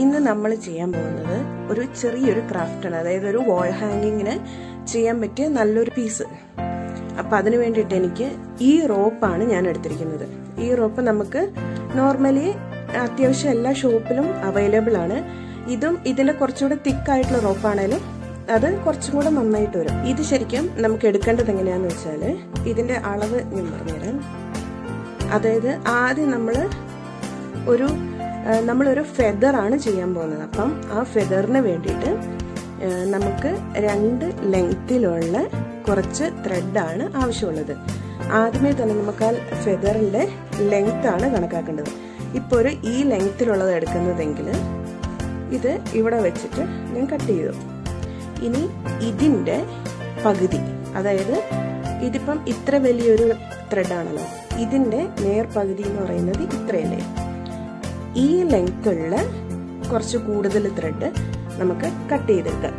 ഇന്ന് നമ്മൾ ചെയ്യാൻ പോകുന്നത് ഒരു ചെറിയൊരു ക്രാഫ്റ്റാണ് അതായത് ഒരു വാൾ ഹാങ്ങിങ്ങിന് ചെയ്യാൻ പറ്റിയ നല്ലൊരു പീസ് അപ്പം അതിന് വേണ്ടിയിട്ട് എനിക്ക് ഈ റോപ്പാണ് ഞാൻ എടുത്തിരിക്കുന്നത് ഈ റോപ്പ് നമുക്ക് നോർമലി അത്യാവശ്യം എല്ലാ ഷോപ്പിലും അവൈലബിൾ ആണ് ഇതും ഇതിന്റെ കുറച്ചുകൂടെ തിക്കായിട്ടുള്ള റോപ്പാണേലും അത് കുറച്ചും കൂടെ നന്നായിട്ട് വരും ഇത് ശരിക്കും നമുക്ക് എടുക്കേണ്ടത് എങ്ങനെയാന്ന് വെച്ചാൽ ഇതിന്റെ അളവ് ഞാൻ പറഞ്ഞുതരാം അതായത് ആദ്യം നമ്മൾ ഒരു നമ്മളൊരു ഫെദർ ആണ് ചെയ്യാൻ പോകുന്നത് അപ്പം ആ ഫെദറിന് വേണ്ടിയിട്ട് നമുക്ക് രണ്ട് ലെങ്തിലുള്ള കുറച്ച് ത്രെഡാണ് ആവശ്യമുള്ളത് ആദ്യമേ തന്നെ നമുക്ക് ആ ഫെദറിന്റെ ലെങ്ത് ആണ് കണക്കാക്കേണ്ടത് ഇപ്പോൾ ഒരു ഈ ലെങ്ത്തിലുള്ളത് എടുക്കുന്നതെങ്കിൽ ഇത് ഇവിടെ വെച്ചിട്ട് ഞാൻ കട്ട് ചെയ്തു ഇനി ഇതിൻ്റെ പകുതി അതായത് ഇതിപ്പം ഇത്ര വലിയൊരു ത്രെഡാണല്ലോ ഇതിൻ്റെ നേർപകുതി എന്ന് പറയുന്നത് ഇത്രയല്ലേ ഈ ലെങ്ത്തുള്ള കുറച്ച് കൂടുതൽ ത്രെഡ് നമുക്ക് കട്ട് ചെയ്തെടുക്കാം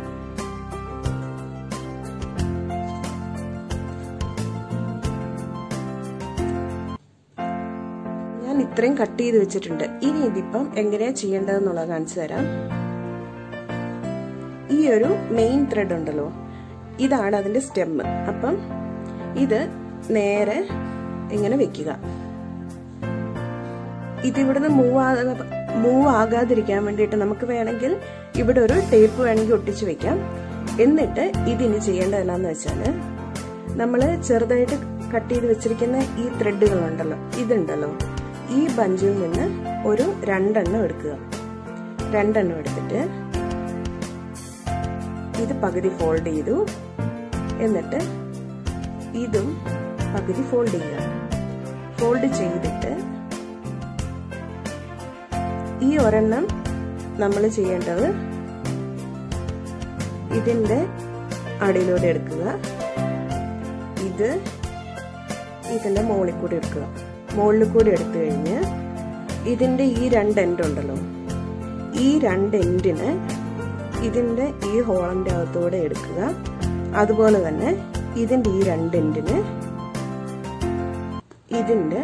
ഞാൻ ഇത്രയും കട്ട് ചെയ്ത് വെച്ചിട്ടുണ്ട് ഇനി ഇതിപ്പം എങ്ങനെയാ ചെയ്യേണ്ടതെന്നുള്ളത് കാണിച്ചു തരാം ഈ ഒരു മെയിൻ ത്രെഡ് ഉണ്ടല്ലോ ഇതാണ് അതിന്റെ സ്റ്റെമ്മ് അപ്പം ഇത് നേരെ ഇങ്ങനെ വെക്കുക ഇതിവിടുന്ന് മൂവ് ആ മൂവ് ആകാതിരിക്കാൻ വേണ്ടിയിട്ട് നമുക്ക് വേണമെങ്കിൽ ഇവിടെ ഒരു ടേപ്പ് വേണമെങ്കിൽ ഒട്ടിച്ച് വെക്കാം എന്നിട്ട് ഇതിന് ചെയ്യേണ്ടത് എന്നാന്ന് വെച്ചാൽ നമ്മൾ ചെറുതായിട്ട് കട്ട് ചെയ്ത് വെച്ചിരിക്കുന്ന ഈ ത്രെഡുകളുണ്ടല്ലോ ഇതുണ്ടല്ലോ ഈ ബഞ്ചിൽ നിന്ന് ഒരു രണ്ടെണ്ണം എടുക്കുക രണ്ടെണ്ണം എടുത്തിട്ട് ഇത് പകുതി ഫോൾഡ് ചെയ്തു എന്നിട്ട് ഇതും പകുതി ഫോൾഡ് ചെയ്യുക ഫോൾഡ് ചെയ്തിട്ട് ഈ ഒരെണ്ണം നമ്മൾ ചെയ്യേണ്ടത് ഇതിന്റെ അടിയിലൂടെ എടുക്കുക ഇത് ഇതിന്റെ മുകളിൽ കൂടി എടുക്കുക മുകളിൽ കൂടി എടുത്തു കഴിഞ്ഞ് ഇതിന്റെ ഈ രണ്ട് എൻഡ് ഉണ്ടല്ലോ ഈ രണ്ട് എൻഡിന് ഇതിന്റെ ഈ ഹോളിന്റെ അകത്തൂടെ എടുക്കുക അതുപോലെ തന്നെ ഇതിന്റെ ഈ രണ്ട് എൻഡിന് ഇതിന്റെ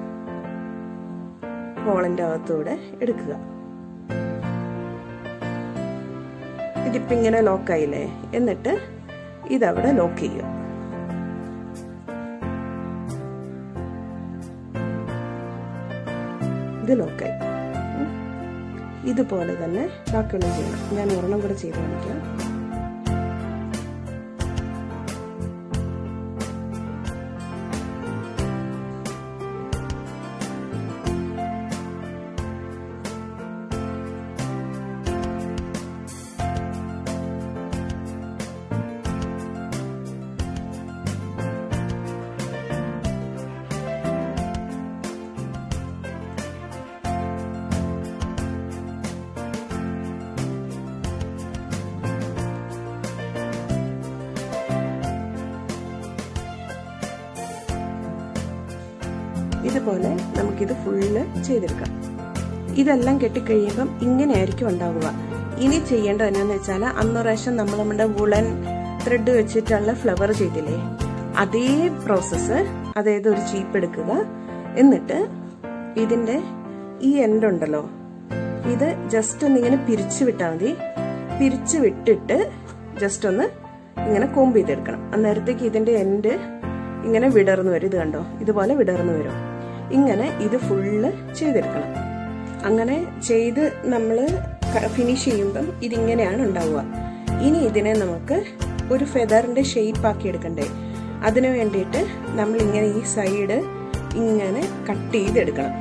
ഹോളിന്റെ അകത്തൂടെ എടുക്കുക ഇതിപ്പോ ഇങ്ങനെ ലോക്കായില്ലേ എന്നിട്ട് ഇതവിടെ ലോക്ക് ചെയ്യുക ഇത് ലോക്കായി ഇതുപോലെ തന്നെ ബാക്കിയുള്ള ചെയ്യണം ഞാൻ ഒരെണ്ണം കൂടെ ചെയ്ത് കാണിക്കാം ഇതുപോലെ നമുക്കിത് ഫുള്ള് ചെയ്തെടുക്കാം ഇതെല്ലാം കെട്ടിക്കഴിയുമ്പം ഇങ്ങനെയായിരിക്കും ഉണ്ടാവുക ഇനി ചെയ്യേണ്ടത് എന്നാന്ന് വെച്ചാൽ അന്ന് പ്രാവശ്യം നമ്മൾ നമ്മുടെ വുളൻ ത്രെഡ് വെച്ചിട്ടുള്ള ഫ്ലവർ ചെയ്തില്ലേ അതേ പ്രോസസ്സ് അതായത് ഒരു ചീപ്പ് എടുക്കുക എന്നിട്ട് ഇതിന്റെ ഈ എൻഡ് ഉണ്ടല്ലോ ഇത് ജസ്റ്റ് ഒന്ന് ഇങ്ങനെ പിരിച്ചു വിട്ടാൽ മതി പിരിച്ചു വിട്ടിട്ട് ജസ്റ്റ് ഒന്ന് ഇങ്ങനെ കോമ്പ് ചെയ്തെടുക്കണം അന്നേരത്തേക്ക് ഇതിന്റെ എൻഡ് ഇങ്ങനെ വിടർന്നു വരും ഇത് കണ്ടോ ഇതുപോലെ വിടർന്നു വരും ഇങ്ങനെ ഇത് ഫുള്ള് ചെയ്തെടുക്കണം അങ്ങനെ ചെയ്ത് നമ്മൾ ഫിനിഷ് ചെയ്യുമ്പം ഇതിങ്ങനെയാണ് ഉണ്ടാവുക ഇനി ഇതിനെ നമുക്ക് ഒരു ഫെദറിന്റെ ഷേപ്പ് ആക്കി എടുക്കണ്ടേ അതിനു വേണ്ടിയിട്ട് നമ്മൾ ഇങ്ങനെ ഈ സൈഡ് ഇങ്ങനെ കട്ട് ചെയ്തെടുക്കണം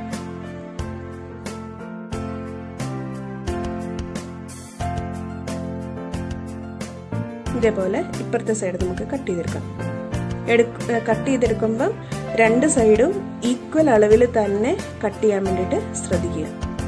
ഇതേപോലെ ഇപ്പുറത്തെ സൈഡ് നമുക്ക് കട്ട് ചെയ്തെടുക്കാം കട്ട് ചെയ്തെടുക്കുമ്പം രണ്ട് സൈഡും ഈക്വൽ അളവിൽ തന്നെ കട്ട് ചെയ്യാൻ വേണ്ടിയിട്ട് ശ്രദ്ധിക്കുക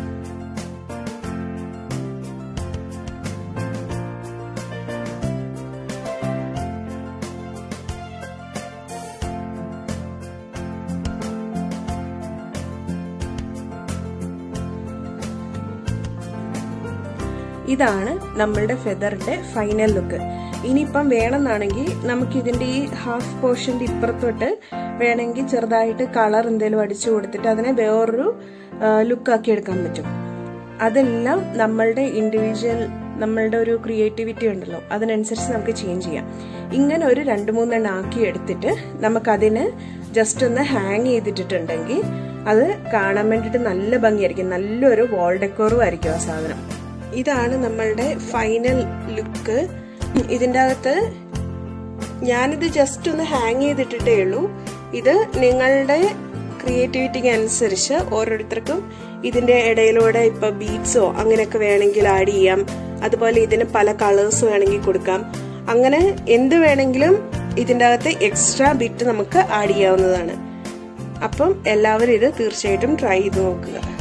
ഇതാണ് നമ്മളുടെ ഫെദറിന്റെ ഫൈനൽ ലുക്ക് ഇനിയിപ്പം വേണമെന്നാണെങ്കിൽ നമുക്ക് ഇതിന്റെ ഈ ഹാഫ് പോർഷന്റെ ഇപ്പുറത്തോട്ട് വേണമെങ്കിൽ ചെറുതായിട്ട് കളർ എന്തെങ്കിലും അടിച്ചു കൊടുത്തിട്ട് അതിനെ വേറൊരു ലുക്കാക്കി എടുക്കാൻ പറ്റും അതെല്ലാം നമ്മളുടെ ഇൻഡിവിജ്വൽ നമ്മളുടെ ഒരു ക്രിയേറ്റിവിറ്റി ഉണ്ടല്ലോ അതിനനുസരിച്ച് നമുക്ക് ചേഞ്ച് ചെയ്യാം ഇങ്ങനെ ഒരു രണ്ട് മൂന്നെണ്ണം ആക്കി എടുത്തിട്ട് നമുക്കതിന് ജസ്റ്റ് ഒന്ന് ഹാങ് ചെയ്തിട്ടുണ്ടെങ്കിൽ അത് കാണാൻ വേണ്ടിയിട്ട് നല്ല ഭംഗിയായിരിക്കും നല്ലൊരു വാൾ ഡെക്കോറും ആയിരിക്കും ആ സാധനം ഇതാണ് നമ്മളുടെ ഫൈനൽ ലുക്ക് ഇതിൻ്റെ അകത്ത് ഞാനിത് ജസ്റ്റ് ഒന്ന് ഹാങ് ചെയ്തിട്ടിട്ടേ ഉള്ളൂ ഇത് നിങ്ങളുടെ ക്രിയേറ്റിവിറ്റിക്ക് അനുസരിച്ച് ഓരോരുത്തർക്കും ഇതിന്റെ ഇടയിലൂടെ ഇപ്പൊ ബീഡ്സോ അങ്ങനെയൊക്കെ വേണമെങ്കിൽ ആഡ് ചെയ്യാം അതുപോലെ ഇതിന് പല കളേഴ്സ് വേണമെങ്കിൽ കൊടുക്കാം അങ്ങനെ എന്ത് വേണമെങ്കിലും ഇതിൻ്റെ അകത്ത് എക്സ്ട്രാ ബിറ്റ് നമുക്ക് ആഡ് ചെയ്യാവുന്നതാണ് അപ്പം എല്ലാവരും ഇത് തീർച്ചയായിട്ടും ട്രൈ ചെയ്ത് നോക്കുക